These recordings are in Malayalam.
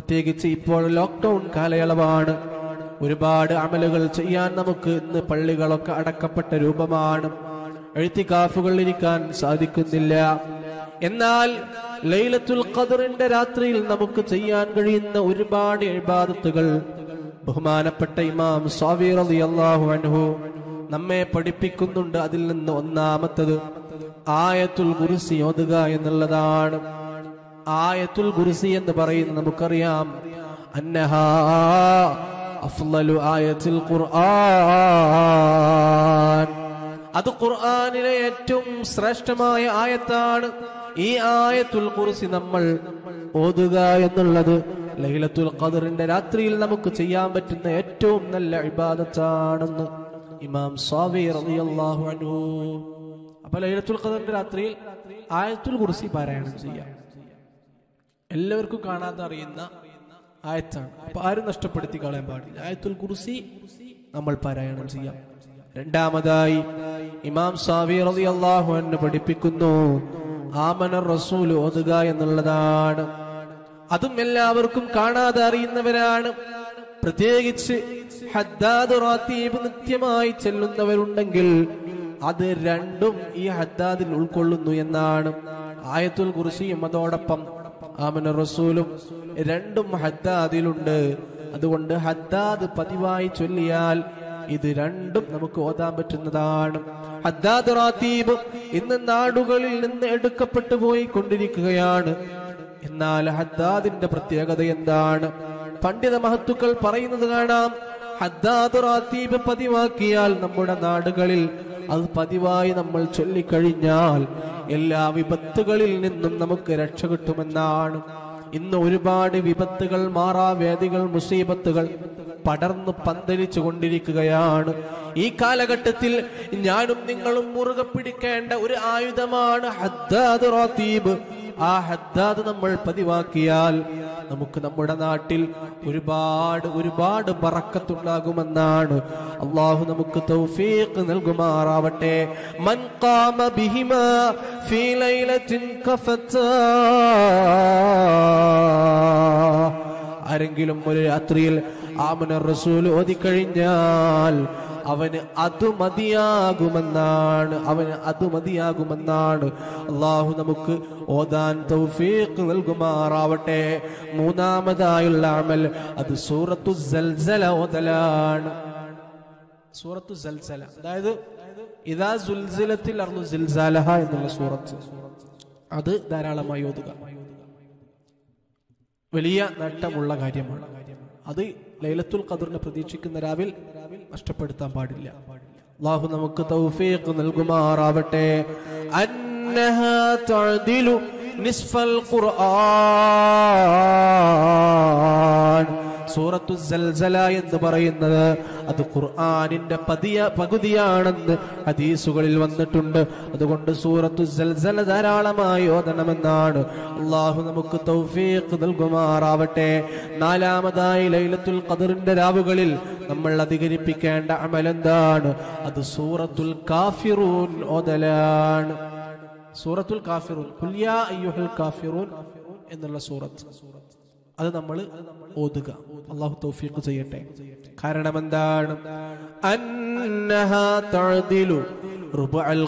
പ്രത്യേകിച്ച് ഇപ്പോൾ ലോക്ക്ഡൌൺ കാലയളവാണ് ഒരുപാട് അമലുകൾ ചെയ്യാൻ നമുക്ക് ഇന്ന് പള്ളികളൊക്കെ അടക്കപ്പെട്ട രൂപമാണ് എഴുത്തിക്കാഫുകൾ ഇരിക്കാൻ സാധിക്കുന്നില്ല എന്നാൽ ലൈലത്തുൽ ഖദറിന്റെ രാത്രിയിൽ നമുക്ക് ചെയ്യാൻ കഴിയുന്ന ഒരുപാട് ഇബാദത്തുകൾ ബഹുമാനപ്പെട്ട ഇമാം സ്വാവി റളിയല്ലാഹു അൻഹു നമ്മെ പഠിപ്പിക്കുന്നുണ്ട് അതിൽ നിന്ന് ഒന്നാമത്തത് ആയത്തുൽ കുർസി ഓതുക എന്നുള്ളതാണ് ആയത്തുൽ കുർസി എന്ന് പറയുന്നത് നമുക്കറിയാം അന്നഹാ അഫ്ളലു ആയത്തുൽ ഖുർആൻ അത് ഖുർആനിലെ ഏറ്റവും ശ്രേഷ്ഠമായ ആയത്താണ് ഈ ആയത്തുൽ കുർസി നമ്മൾ ഓതുക എന്നുള്ളത് ലൈലത്തുൽ ഖദറിന്റെ രാത്രിയിൽ നമുക്ക് ചെയ്യാൻ പറ്റുന്ന ഏറ്റവും നല്ല ഇബാദത്താണെന്ന് ഇമാം സ്വാവി റളിയല്ലാഹു അൻഹു അപ്പൊ ലൈലത്തുൽ ഖദറിന്റെ രാത്രിയിൽ ആയത്തുൽ കുർസി പാരായണം ചെയ്യാം എല്ലാവർക്കും കാണാതെ അറിയുന്ന ആയത്താണ് അപ്പൊ ആരും നഷ്ടപ്പെടുത്തി കളയാൻ പാടില്ല ആയത്തുൽ കുർസി നമ്മൾ പാരായണം ചെയ്യാം രണ്ടാമതായി ഇമാം സാവി റളിയല്ലാഹു അൻഹു പഠിപ്പിക്കുന്നു ആമന റസൂൽ ഓതുക എന്നുള്ളതാണ് അതും എല്ലാവർക്കും കാണാതെ അറിയുന്നവരാണ് പ്രത്യേകിച്ച് ഹദ്ദാദ് റാത്തീബ് നിത്യമായി ചെല്ലുന്നവരുണ്ടെങ്കിൽ അത് രണ്ടും ഈ ഹദ്ദാദിൽ ഉൾക്കൊള്ളുന്നു എന്നാണ് ആയത്തുൽ കുർസിയും അതോടൊപ്പം ആമന റസൂലും രണ്ടും ഹദ്ദാദിലുണ്ട് അതുകൊണ്ട് ഹദ്ദാദ് പതിവായി ചൊല്ലിയാൽ ഇത് രണ്ടും നമുക്ക് ഓതാൻ പറ്റുന്നതാണ് ഹദ്ദാദ് റാത്തീബ് ഇന്ന് നാടുകളിൽ നിന്ന് എടുക്കപ്പെട്ടു പോയി കൊണ്ടിരിക്കുകയാണ് എന്നാൽ ഹദ്ദാദിന്റെ പ്രത്യേകത എന്താണ് പണ്ഡിത മഹത്തുക്കൾ പറയുന്നത് കാണാം ഹദ്ദാദ് റാത്തീബ് പതിവാക്കിയാൽ നമ്മുടെ നാടുകളിൽ അത് പതിവായി നമ്മൾ ചൊല്ലിക്കഴിഞ്ഞാൽ എല്ലാ വിപത്തുകളിൽ നിന്നും നമുക്ക് രക്ഷ കിട്ടുമെന്നാണ് ഇന്ന് ഒരുപാട് വിപത്തുകൾ മാറാവേദികൾ മുസീബത്തുകൾ പടർന്നു പന്തലിച്ചു കൊണ്ടിരിക്കുകയാണ് ഈ കാലഘട്ടത്തിൽ ഞാനും നിങ്ങളും മുറുകെ പിടിക്കേണ്ട ഒരു ആയുധമാണ് ഹദ്ദാദ് റാത്തീബ് ആ ഹദ്ദാദ് നമ്മൾ പതിവാക്കിയാൽ നമുക്ക് നമ്മുടെ നാട്ടിൽ ഒരുപാട് ഒരുപാട് ബറക്കത്തുണ്ടാകുമെന്നാണ് അള്ളാഹു നമുക്ക് തൗഫീഖ് നൽകുമാറാവട്ടെ മൻ ഖാമ ബിഹിമാ ഫീ ലൈലത്തിൻ കഫത്താ ആരെങ്കിലും ഒരു രാത്രിയിൽ ആമന റസൂൽ ഓതിക്കഴിഞ്ഞാൽ അവന് അത് മതിയാകുമെന്നാണ് അവന് അത് മതിയാകുമെന്നാണ് അള്ളാഹു നമുക്ക് ഓതാൻ തൗഫീഖ് നൽകുമാറാവട്ടെ മൂന്നാമതായുള്ള അമൽ അത് സൂറത്തു സൽസല ഓതലാണ് സൂറത്തു സൽസല അതായത് ഇതാ സുൽസിലത്തിൽ അർന്നു സിൽസാലഹ എന്നുള്ള സൂറത്ത് അത് ധാരാളമായി ഓതുക വലിയ നേട്ടമുള്ള കാര്യമാണ് അത് ലൈലത്തുൽ ഖദറിനെ പ്രതീക്ഷിക്കുന്ന രാവിൽ നഷ്ടപ്പെടുത്താൻ പാടില്ല അള്ളാഹു നമുക്ക് തൗഫീഖ് നൽകുമാറാവട്ടെ അന്നഹാ തഅദിലു നിസ്ഫൽ ഖുർആൻ സൂറത്തു സൽസല എന്ന് പറയുന്നത് അത് ഖുർആനിന്റെ പതിയ പകുതിയാണെന്ന് ഹദീസുകളിൽ വന്നിട്ടുണ്ട് അതുകൊണ്ട് സൂറത്തു സൽസല ധാരാളമായി ഓതണമെന്നാണ് അള്ളാഹു നമുക്ക് തൗഫീഖ് നൽകുമാറാവട്ടെ നാലാമതായി ലൈലത്തുൽ ഖദറിന്റെ രാവുകളിൽ നമ്മൾ അധികരിപ്പിക്കേണ്ട അമലെന്താണ് അത് സൂറത്തുൽ കാഫിറൂൻ ഓതലാണ് സൂറത്തുൽ കാഫിറൂൻ കുല്യാ അയ്യുഹൽ കാഫിറൂൻ എന്നുള്ള സൂറത്ത് അത് നമ്മൾ ഓതുക അള്ളാഹു തൗഫീഖ് ചെയ്യട്ടെ കാരണം എന്താണ് അന്നഹാ തഅദിലു റുബഅൽ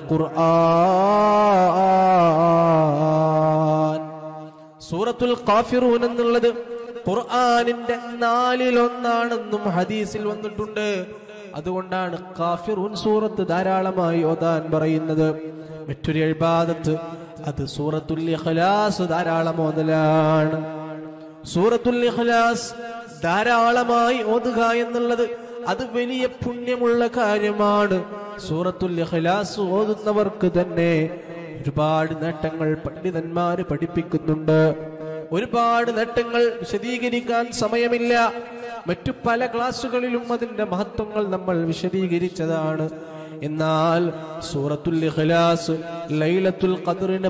ഖുർആൻ സൂറത്തുൽ കാഫിറൂൻ എന്നുള്ളത് ഖുർആനിന്റെ നാലിലൊന്നാണെന്നും ഹദീസിൽ വന്നിട്ടുണ്ട് അതുകൊണ്ടാണ് കാഫിറൂൻ സൂറത്ത് ധാരാളമായി ഓതാൻ പറയുന്നത് മറ്റൊരു എഴുപാദത്ത് അത് സൂറത്തുൽ ഇഖ്ലാസ് ധാരാളം ഓതലാണ് സൂറത്തുൽ ഇഖ്ലാസ് ധാരാളമായി ഓതുക എന്നുള്ളത് അത് വലിയ പുണ്യമുള്ള കാര്യമാണ് സൂറത്തുൽ ഇഖ്ലാസ് ഓതുന്നവർക്ക് തന്നെ ഒരുപാട് നേട്ടങ്ങൾ പണ്ഡിതന്മാര് പഠിപ്പിക്കുന്നുണ്ട് ഒരുപാട് നേട്ടങ്ങൾ വിശദീകരിക്കാൻ സമയമില്ല മറ്റു പല ക്ലാസ്സുകളിലും അതിന്റെ മഹത്വങ്ങൾ നമ്മൾ വിശദീകരിച്ചതാണ് എന്നാൽ സൂറത്തുൽ ഇഖ്ലാസ് ലൈലത്തുൽ ഖദറിന്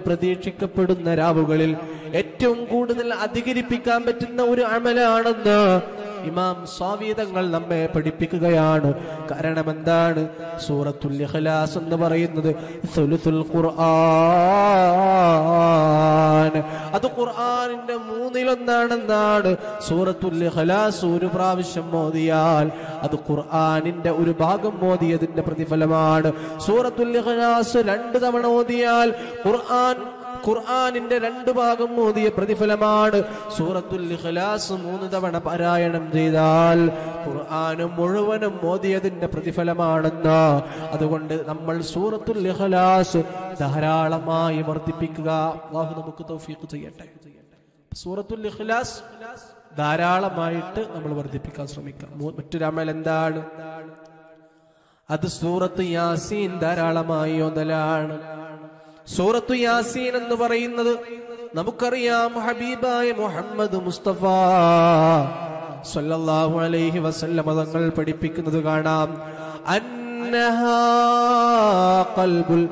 പ്രതീക്ഷിക്കപ്പെടുന്ന രാവുകളിൽ ഏറ്റവും കൂടുതൽ അധികരിപ്പിക്കാൻ പറ്റുന്ന ഒരു അമലാണെന്ന് ഇമാം സ്വാവീതങ്ങൾ നമ്മെ പഠിപ്പിക്കുകയാണ് കാരണം എന്താണ് സൂറത്തുൽ ഇഖ്ലാസ് എന്ന് പറയുന്നത് സുലുസുൽ ഖുർആൻ അത് ഖുർആനിന്റെ മൂന്നിലൊന്നാണെന്നാണ് സൂറത്തുൽ ഇഖ്ലാസ് ഒരു പ്രാവശ്യം മോദിയാൽ അത് ഖുർആനിന്റെ ഒരു ഭാഗം മോദിയതിന്റെ പ്രതിഫലമാണ് സൂറത്തുൽ ഇഖ്ലാസ് രണ്ട് തവണ ഓതിയാൽ ഖുർആൻ ഖുർആനിന്റെ രണ്ട് ഭാഗം ഓതിയ പ്രതിഫലമാണ് സൂറത്തുൽ ഇഖ്ലാസ് മൂന്ന് തവണ പാരായണം ചെയ്താൽ ഖുർആനും മുഴുവനും ഓതിയതിന്റെ പ്രതിഫലമാണെന്ന് അതുകൊണ്ട് നമ്മൾ സൂറത്തുൽ ഇഖ്ലാസ് ധാരാളമായി വർദ്ധിപ്പിക്കുക അള്ളാഹു നമുക്ക് തൗഫീഖ് ചെയ്യട്ടെ സൂറത്തുൽ ഇഖ്ലാസ് ധാരാളമായിട്ട് നമ്മൾ വർദ്ധിപ്പിക്കാൻ ശ്രമിക്കാം മൂ- മറ്റൊരു അമൽ എന്താണ് അത് സൂറത്ത് യാസീൻ ധാരാളമായി ഓതലാണ് സൂറത്തു യാസീൻ എന്ന് പറയുന്നത് നമുക്കറിയാം ഹബീബായ മുഹമ്മദ് മുസ്തഫ സല്ലല്ലാഹു അലൈഹി വസല്ലമ തങ്ങൾ പഠിപ്പിക്കുന്നത് കാണാം അന്നഹാ ഖൽബുൽ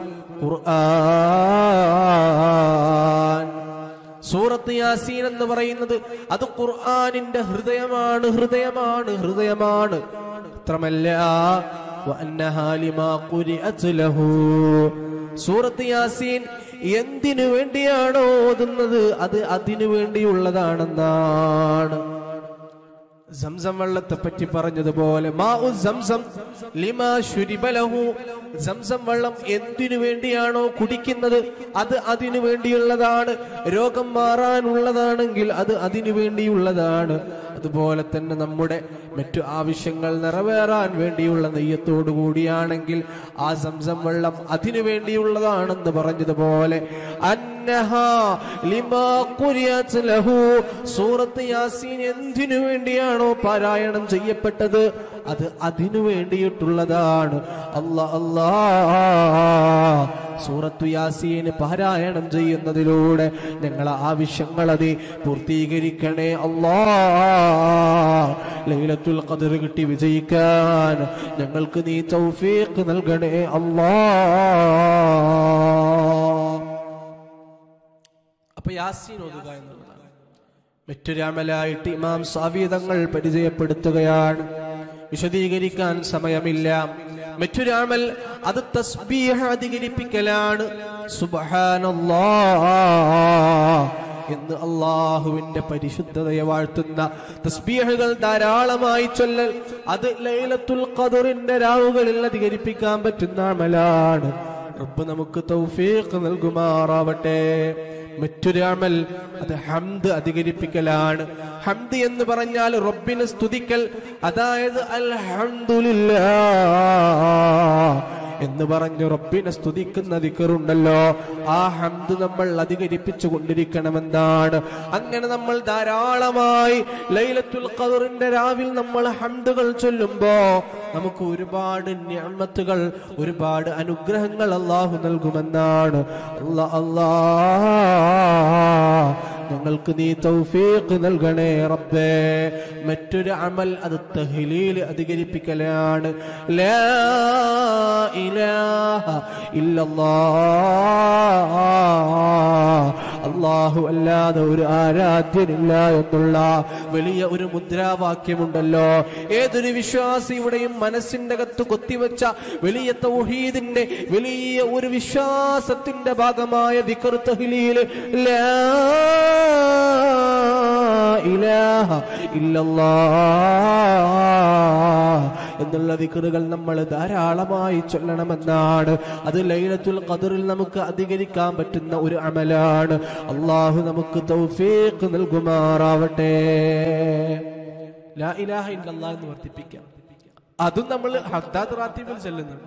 ഖുർആൻ സൂറത്ത് യാസീൻ എന്ന് പറയുന്നത് അത് ഖുർആനിന്റെ ഹൃദയമാണ് ഹൃദയമാണ് ഹൃദയമാണ് മാത്രമല്ല വഅന്നഹാ ലിമാ ഖുരിഅത് ലഹു. സൂറത്ത് യാസീൻ എന്തിനു വേണ്ടിയാണോ ഓതുന്നത് അത് അതിനു വേണ്ടിയുള്ളതാണെന്നാണ് സംസം വെള്ളത്തെ പറ്റി പറഞ്ഞതുപോലെ മാഉ സംസം ലിമാ ശുരിബലഹു സംസം വെള്ളം എന്തിനു വേണ്ടിയാണോ കുടിക്കുന്നത് അത് അതിനു വേണ്ടിയുള്ളതാണ് രോഗം മാറാനുള്ളതാണെങ്കിൽ അത് അതിനു വേണ്ടിയുള്ളതാണ് അതുപോലെ തന്നെ നമ്മുടെ മറ്റു ആവശ്യങ്ങൾ നിറവേറാൻ വേണ്ടിയുള്ള നെയ്യത്തോടു കൂടിയാണെങ്കിൽ ആ സംസം വെള്ളം അതിനു വേണ്ടിയുള്ളതാണെന്ന് പറഞ്ഞതുപോലെ അന്നഹാ ലിമാ ഖുരിയത് ലഹു സൂറത്ത് യാസീൻ എന്തിനു വേണ്ടിയാണോ പാരായണം ചെയ്യപ്പെട്ടത് അത് അതിനു വേണ്ടിയിട്ടുള്ളതാണ് അല്ലാ അല്ലാ സൂറത്തു യാസീന് പാരായണം ചെയ്യുന്നതിലൂടെ ഞങ്ങളെ ആവശ്യങ്ങൾ അത് പൂർത്തീകരിക്കണേ അല്ലാ ലൈലത്തുൽ ഖദർ കിട്ടി വിജയിക്കാൻ ഞങ്ങൾക്ക് നീ തൗഫീഖ് നൽകണേ അല്ലാ അപ്പൊ യാസീൻ ഓതുക എന്നുള്ളതാണ് മറ്റൊരു അമലായിട്ട് ഇമാം സാവീതങ്ങൾ പരിചയപ്പെടുത്തുകയാണ് വിശദീകരിക്കാൻ സമയമില്ല മറ്റൊരു അമൽ അത് തസ്ബീഹ് അധികരിപ്പിക്കലാണ് സുബ്ഹാനല്ലാ എന്ന് അള്ളാഹുവിന്റെ പരിശുദ്ധതയെ വാഴ്ത്തുന്ന തസ്ബീഹുകൾ ധാരാളമായി ചൊല്ലൽ അത് ലൈലത്തുൽ ഖദറിന്റെ രാവുകളിൽ അധികരിപ്പിക്കാൻ പറ്റുന്ന അമലാണ് റബ്ബ് നമുക്ക് തൗഫീഖ് നൽകുമാറാവട്ടെ മറ്റൊരു അമൽ അത് ഹംദ് അധികരിപ്പിക്കലാണ് ഹംദ് എന്ന് പറഞ്ഞാൽ റബ്ബിനെ സ്തുതിക്കൽ അതായത് അൽഹംദുലില്ലാ എന്ന് പറഞ്ഞു റബ്ബിനെ സ്തുതിക്കുന്ന ദിക്കറുണ്ടല്ലോ ആ ഹംദ് നമ്മൾ അധികരിപ്പിച്ചു കൊണ്ടിരിക്കണമെന്നാണ് അങ്ങനെ നമ്മൾ ധാരാളമായി ലൈലത്തുൽ ഖദറിന്റെ രാവിൽ നമ്മൾ ഹംദുകൾ ചൊല്ലുമ്പോ നമുക്ക് ഒരുപാട് ഞാമത്തുകൾ ഒരുപാട് അനുഗ്രഹങ്ങൾ അള്ളാഹു നൽകുമെന്നാണ് അല്ലാ അല്ലാ ഞങ്ങൾക്ക് നീ തൗഫീഖ് നൽകണേ റബ്ബേ മറ്റൊരു അമൽ അത് തഹ്ലീൽ അധികരിപ്പിക്കലാണ് ലാ ഇലാഹ ഇല്ലല്ലാഹ് അള്ളാഹു അല്ലാതെ ഒരു ആരാധ്യനില്ല എന്നുള്ള വലിയ ഒരു മുദ്രാവാക്യമുണ്ടല്ലോ ഏതൊരു വിശ്വാസിയുടെയും മനസ്സിന്റെ അകത്ത് കൊത്തിവെച്ച വലിയ തൗഹീദിന്റെ വലിയ ഒരു വിശ്വാസത്തിന്റെ ഭാഗമായ വികർ തഹ്ലീൽ ലാ ഇലാഹ ഇല്ലല്ലാഹ് എന്നുള്ള വിക്കറുകൾ നമ്മൾ ധാരാളമായി ചൊല്ലണമെന്നാണ് അത് ലൈലത്തുൽ ഖദറിൽ നമുക്ക് അധികരിക്കാൻ പറ്റുന്ന ഒരു അമലാണ് അള്ളാഹു നമുക്ക് തൗഫീഖ് നൽകുമാറാവട്ടെ ലാ ഇലാഹ ഇല്ലല്ലാഹ് എന്ന് വർദ്ധിപ്പിക്കാം അതും നമ്മൾ ഹദ്ദാദ് റാത്തീബിൽ ചെല്ലുന്നുണ്ട്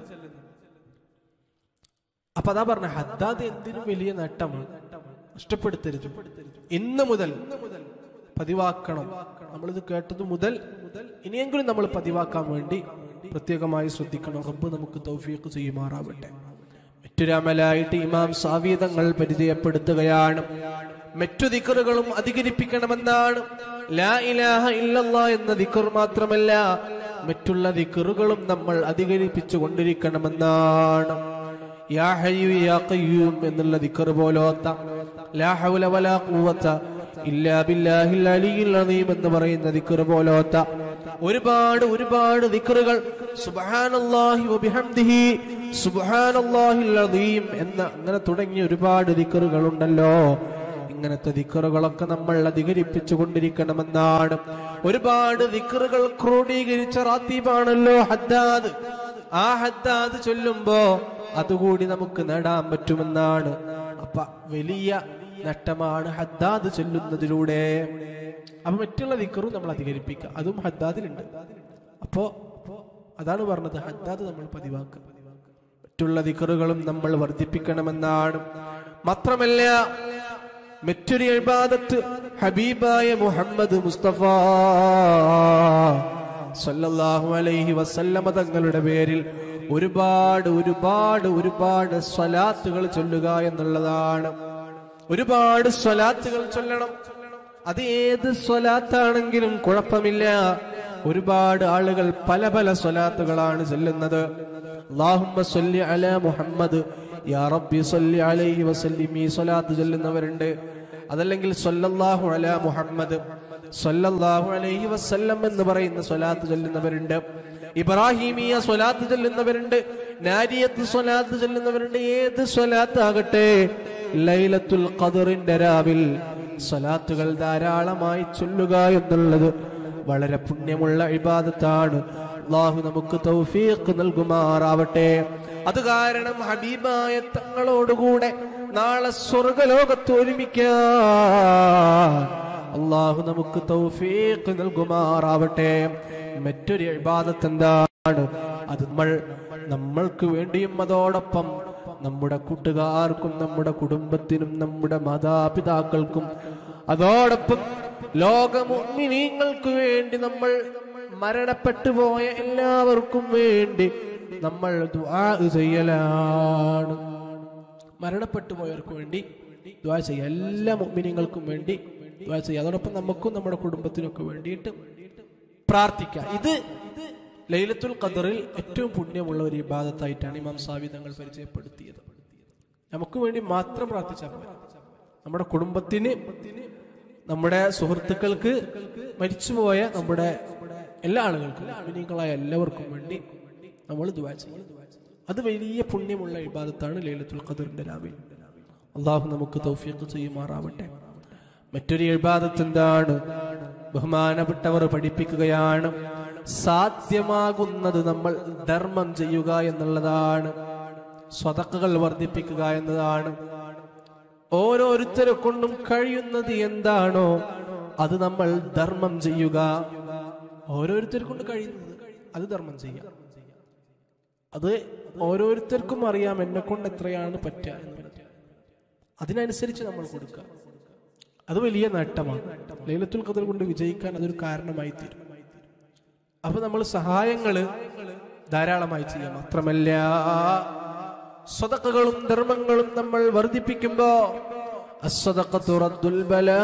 അപ്പൊ അതാ പറഞ്ഞ ഹദ്ദാദ് എന്തിനും വലിയ നേട്ടമാണ് നഷ്ടപ്പെടുത്തരുത് ഇന്ന് മുതൽ പതിവാക്കണം നമ്മളിത് കേട്ടത് മുതൽ ഇനിയെങ്കിലും നമ്മൾ പതിവാക്കാൻ വേണ്ടി പ്രത്യേകമായി ശ്രദ്ധിക്കണം റബ്ബ് നമുക്ക് തൗഫീഖ് ചെയ്യുമാറാവട്ടെ മറ്റൊരമലായിട്ട് ഇമാം സാവീതങ്ങൾ പരിചയപ്പെടുത്തുകയാണ് മറ്റു ദിക്കറുകളും അധികരിപ്പിക്കണമെന്നാണ് ലാ ഇലാഹ ഇല്ലല്ലാ എന്ന ദിക്കർ മാത്രമല്ല മറ്റുള്ള ദിക്കറുകളും നമ്മൾ അധികരിപ്പിച്ചു കൊണ്ടിരിക്കണമെന്നാണ് യാ ഹയ്യു യാ ഖയ്യൂം എന്നുള്ള ദിക്കർ പോലോത്ത ലാ ഹൗല വലാ ഖുവത ഇല്ലാ ബില്ലാഹിൽ അലിയിൽ അലീം എന്ന് പറയുന്ന ദിക്ർ പോലോത്ത ഒരുപാട് ഒരുപാട് ദിക്റുകൾ സുബ്ഹാനല്ലാഹി വബിഹംദിഹി സുബ്ഹാനല്ലാഹിൽ അലീം എന്ന അങ്ങനെ തുടങ്ങിയ ഒരുപാട് ദിക്റുകൾ ഉണ്ടല്ലോ ഇങ്ങനത്തെ ദിക്കറുകളൊക്കെ നമ്മൾ അധികരിപ്പിച്ചു കൊണ്ടിരിക്കണമെന്നാണ് ഒരുപാട് ദിക്കറുകൾ ക്രോഡീകരിച്ച റാത്തീബാണല്ലോ ഹദ്ദാദ് ആ ഹദ്ദാദ് ചൊല്ലുമ്പോ അതുകൂടി നമുക്ക് നേടാൻ പറ്റുമെന്നാണ് അപ്പൊ വലിയ നഷ്ടമാണ് ഹദ്ദാദ് ചൊല്ലുന്നതിലൂടെ അപ്പൊ മറ്റുള്ള ദിക്കറും നമ്മൾ അധികരിപ്പിക്കുക അതും ഹദ്ദാദിലുണ്ട് അപ്പോ അതാണ് പറഞ്ഞത് ഹദ്ദാദ് നമ്മൾ പതിവാക്കുക മറ്റുള്ള ദിക്കറുകളും നമ്മൾ വർദ്ധിപ്പിക്കണമെന്നാണ് മാത്രമല്ല മറ്റൊരു ഇബാദത്ത് ഹബീബായ മുഹമ്മദ് മുസ്തഫ സല്ലല്ലാഹു അലൈഹി വസല്ലമ തങ്ങളുടെ പേരിൽ ഒരുപാട് ഒരുപാട് ഒരുപാട് സ്വലാത്തുകൾ ചൊല്ലുക എന്നുള്ളതാണ് ഒരുപാട് സ്വലാത്തുകൾ ചൊല്ലണം അത് ഏത് സ്വലാത്താണെങ്കിലും കുഴപ്പമില്ല ഒരുപാട് ആളുകൾ പല പല സ്വലാത്തുകളാണ് ചൊല്ലുന്നത് അല്ലാഹുമ്മ സ്വല്ലി അലാ മുഹമ്മദ് യാ റബ്ബി സ്വല്ലി അലൈഹി വസല്ലിം ഈ സ്വലാത്ത് ചൊല്ലുന്നവരുണ്ട് അതല്ലെങ്കിൽ സ്വല്ലല്ലാഹു അലാ മുഹമ്മദ് സ്വല്ലല്ലാഹു അലൈഹി വസല്ലം എന്ന് പറയുന്ന സ്വലാത്ത് ചൊല്ലുന്നവരുണ്ട് ഇബ്രാഹിമിയ സ്വലാത്ത് ചൊല്ലുന്നവരുണ്ട് നാരിയത്ത് സ്വലാത്ത് ചൊല്ലുന്നവരുണ്ട് ഏത് സ്വലാത്ത് ആകട്ടെ ലൈലത്തുൽ ഖദറിന്റെ രാവിൽ സ്വലാത്തുകൾ ധാരാളമായി ചൊല്ലുക എന്നുള്ളത് വളരെ പുണ്യമുള്ള ഇബാദത്താണ് അള്ളാഹു നമുക്ക് തൗഫീഖ് നൽകുമാറാവട്ടെ അത് കാരണം ഹബീബായ തങ്ങളോടുകൂടെ നാളെ സ്വർഗലോകത്ത് ഒരുമിക്കാൻ അള്ളാഹു നമുക്ക് തൗഫീഖ് നൽകുമാറാവട്ടെ മറ്റൊരു ഇബാദത്ത് എന്താണ് അത് നമ്മൾ നമ്മൾക്ക് വേണ്ടിയും അതോടൊപ്പം നമ്മുടെ കൂട്ടുകാർക്കും നമ്മുടെ കുടുംബത്തിനും നമ്മുടെ മാതാപിതാക്കൾക്കും അതോടൊപ്പം ലോകമുഗ്മിനീങ്ങൾക്ക് വേണ്ടി നമ്മൾ മരണപ്പെട്ടു പോയ എല്ലാവർക്കും വേണ്ടി നമ്മൾ ദുആ ചെയ്യലാണ് മരണപ്പെട്ടു പോയവർക്ക് വേണ്ടി ദ്വാ ചെയ്യുക എല്ലാ മുഗ്മിനിങ്ങൾക്കും വേണ്ടി ദ്വാ ചെയ്യുക അതോടൊപ്പം നമുക്കും നമ്മുടെ കുടുംബത്തിനൊക്കെ വേണ്ടിയിട്ട് പ്രാർത്ഥിക്കുക ഇത് ലൈലത്തുൽ ഖദറിൽ ഏറ്റവും പുണ്യമുള്ള ഒരു ഇബാദത്തായിട്ടാണ് ഇമാം സാവി തങ്ങൾ പരിചയപ്പെടുത്തിയത് നമുക്ക് വേണ്ടി മാത്രം പ്രാർത്ഥിച്ചാൽ പോരാ നമ്മുടെ കുടുംബത്തിന് നമ്മുടെ സുഹൃത്തുക്കൾക്ക് മരിച്ചുപോയ നമ്മുടെ എല്ലാ ആളുകൾക്കും മുഅ്മിനീങ്ങളായ എല്ലാവർക്കും വേണ്ടി നമ്മൾ ദുആ ചെയ്യും അത് വലിയ പുണ്യമുള്ള ഇബാദത്താണ് ലൈലത്തുൽ ഖദറിന്റെ രാവിലെ അള്ളാഹു നമുക്ക് തൗഫീഖ് ചെയ്യുമാറാവട്ടെ മറ്റൊരു ഇബാദത്ത് എന്താണ് ബഹുമാനപ്പെട്ടവർ പഠിപ്പിക്കുകയാണ് സാധ്യമാകുന്നത് നമ്മൾ ധർമ്മം ചെയ്യുക എന്നുള്ളതാണ് സ്വതക്കുകൾ വർദ്ധിപ്പിക്കുക എന്നതാണ് ഓരോരുത്തരെ കൊണ്ടും കഴിയുന്നത് എന്താണോ അത് നമ്മൾ ധർമ്മം ചെയ്യുക ഓരോരുത്തരെ കൊണ്ട് കഴിയുന്നത് അത് ധർമ്മം ചെയ്യാം അത് ഓരോരുത്തർക്കും അറിയാം എന്നെ കൊണ്ട് എത്രയാണ് പറ്റുക എന്ന് അതിനനുസരിച്ച് നമ്മൾ കൊടുക്കുക അത് വലിയ നേട്ടമാണ് ലൈലത്തുൽ ഖദർ കൊണ്ട് വിജയിക്കാൻ അതൊരു കാരണമായി തീരും അപ്പൊ നമ്മൾ സഹായങ്ങള് ധാരാളമായി ചെയ്യാം മാത്രമല്ല സ്വതക്കകളും ധർമ്മങ്ങളും നമ്മൾ വർദ്ധിപ്പിക്കുമ്പോ അസ്വതക്കത്തു റദ്ദുൽ ബലാ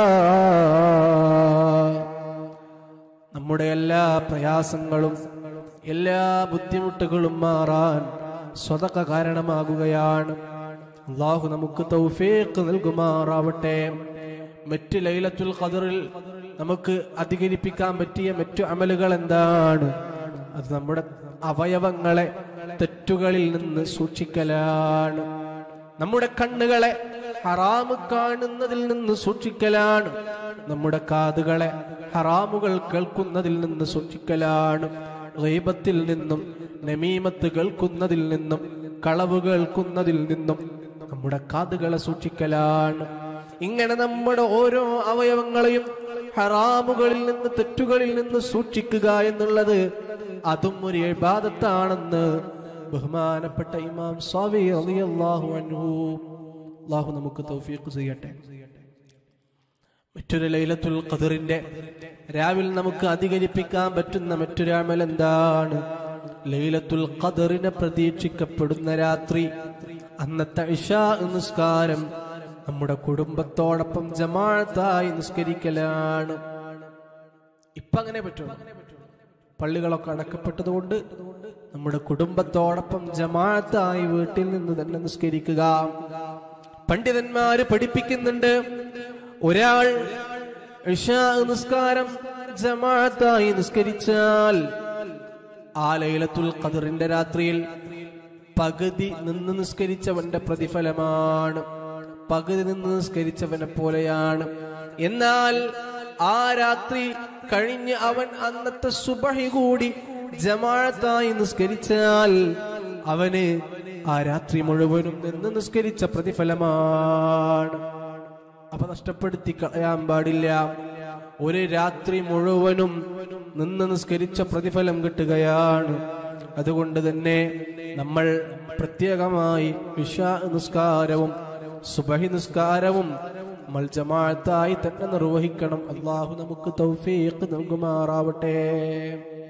നമ്മുടെ എല്ലാ പ്രയാസങ്ങളും എല്ലാ ബുദ്ധിമുട്ടുകളും മാറാൻ സ്വതക്ക കാരണമാകുകയാണ് അള്ളാഹു നമുക്ക് തൗഫീഖ് നൽകുമാറാവട്ടെ മറ്റ് ലൈലത്തുൽ ഖദറിൽ നമുക്ക് അധികരിപ്പിക്കാൻ പറ്റിയ മറ്റു അമലുകൾ എന്താണ് അത് നമ്മുടെ അവയവങ്ങളെ തെറ്റുകളിൽ നിന്ന് സൂക്ഷിക്കലാണ് നമ്മുടെ കണ്ണുകളെ ഹറാമ് കാണുന്നതിൽ നിന്ന് സൂക്ഷിക്കലാണ് നമ്മുടെ കാതുകളെ ഹറാമുകൾ കേൾക്കുന്നതിൽ നിന്ന് സൂക്ഷിക്കലാണ് ഗൈബത്തിൽ നിന്നും നമീമത്ത് കേൾക്കുന്നതിൽ നിന്നും കളവ് കേൾക്കുന്നതിൽ നിന്നും നമ്മുടെ കാതുകളെ സൂക്ഷിക്കലാണ് ഇങ്ങനെ നമ്മുടെ ഓരോ അവയവങ്ങളെയും ഹറാമുകളിൽ നിന്ന് തെറ്റുകളിൽ നിന്ന് സൂക്ഷിക്കുക എന്നുള്ളത് അതും ഒരു ഇബാദത്താണെന്ന് ബഹുമാനപ്പെട്ട ഇമാം സ്വാമി റളിയല്ലാഹു അൻഹു അള്ളാഹു നമുക്ക് തൗഫീഖ് ചെയ്യട്ടെ മറ്റൊരു ലൈലത്തുൽ ഖദറിന്റെ രാവിലെ നമുക്ക് അധികരിപ്പിക്കാൻ പറ്റുന്ന മറ്റൊരു അമൽ എന്താണ് ലൈലത്തുൽ ഖദറിനെ പ്രതീക്ഷിക്കപ്പെടുന്ന രാത്രി അന്നത്തെ ഇഷാ നിസ്കാരം നമ്മുടെ കുടുംബത്തോടൊപ്പം ജമാഅത്തായി നിസ്കരിക്കലാണ് ഇപ്പൊ അങ്ങനെ പറ്റുള്ളൂ പള്ളികളൊക്കെ അടക്കപ്പെട്ടതുകൊണ്ട് നമ്മുടെ കുടുംബത്തോടൊപ്പം ജമാഅത്തായി വീട്ടിൽ നിന്ന് തന്നെ നിസ്കരിക്കുക പണ്ഡിതന്മാര് പഠിപ്പിക്കുന്നുണ്ട് ഒരാൾ ഇശാ നിസ്കാരം ജമാഅത്തായി നിസ്കരിച്ചാൽ ആ ലൈലത്തുൽ ഖദറിന്റെ രാത്രിയിൽ പകുതി നിന്ന് നിസ്കരിച്ചവന്റെ പ്രതിഫലമാണ് പകുതി നിന്ന് നിസ്കരിച്ചവനെ പോലെയാണ് എന്നാൽ ആ രാത്രി കഴിഞ്ഞ് അവൻ അന്നത്തെ സുബഹി കൂടി ജമാഅത്തായി നിസ്കരിച്ചാൽ അവന് ആ രാത്രി മുഴുവനും നിന്ന് നിസ്കരിച്ച പ്രതിഫലമാണ് അപ്പൊ നഷ്ടപ്പെടുത്തി കളയാൻ പാടില്ല ഒരു രാത്രി മുഴുവനും നിന്ന് നിസ്കരിച്ച പ്രതിഫലം കിട്ടുകയാണ് അതുകൊണ്ട് തന്നെ നമ്മൾ പ്രത്യേകമായി വിഷാ നിസ്കാരവും സുബഹി നിസ്കാരവും നമ്മൾ ജമാഅത്തായി തന്നെ നിർവഹിക്കണം അള്ളാഹു നമുക്ക് തൗഫീഖ് നൽകുമാറാവട്ടെ